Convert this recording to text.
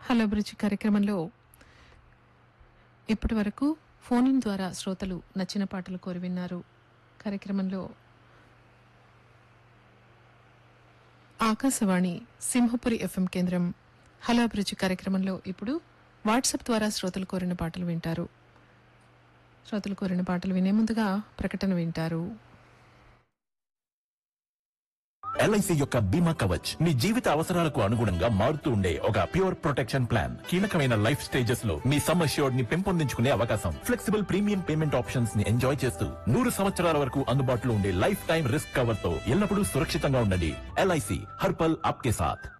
hello అభిరుచి కార్యక్రమంలో ఇప్పటి వరకు ఫోన్ ద్వారా శ్రోతలు నచ్చిన పాటలు కోరి విన్నారు కార్యక్రమంలో ఆకాశవాణి సింహపురి ఎఫ్ఎం కేంద్రం హలో అభిరుచి కార్యక్రమంలో ఇప్పుడు వాట్సాప్ ద్వారా శ్రోతలు కోరిన పాటలు వింటారు శ్రోతలు కోరిన పాటలు వినే ముందుగా ప్రకటన వింటారు ఎల్ఐసి యొక్క బీమా కవచ్ మీ జీవిత అవసరాలకు అనుగుణంగా మారుతూ ఉండే ఒక ప్యూర్ ప్రొటెక్షన్ ప్లాన్ కీలకమైన లైఫ్ స్టేజెస్ లో మీ సమ్ అష్యూర్డ్ ని పెంపొందించుకునే అవకాశం ఫ్లెక్సిబుల్ ప్రీమియం పేమెంట్ ఆప్షన్స్ ని ఎంజాయ్ చేస్తూ నూరు సంవత్సరాల వరకు అందుబాటులో ఉండే లైఫ్ టైం రిస్క్ కవర్ తో ఎల్లప్పుడూ సురక్షితంగా ఉండండి ఎల్ఐసి హర్పల్ ఆప్కే సాథ్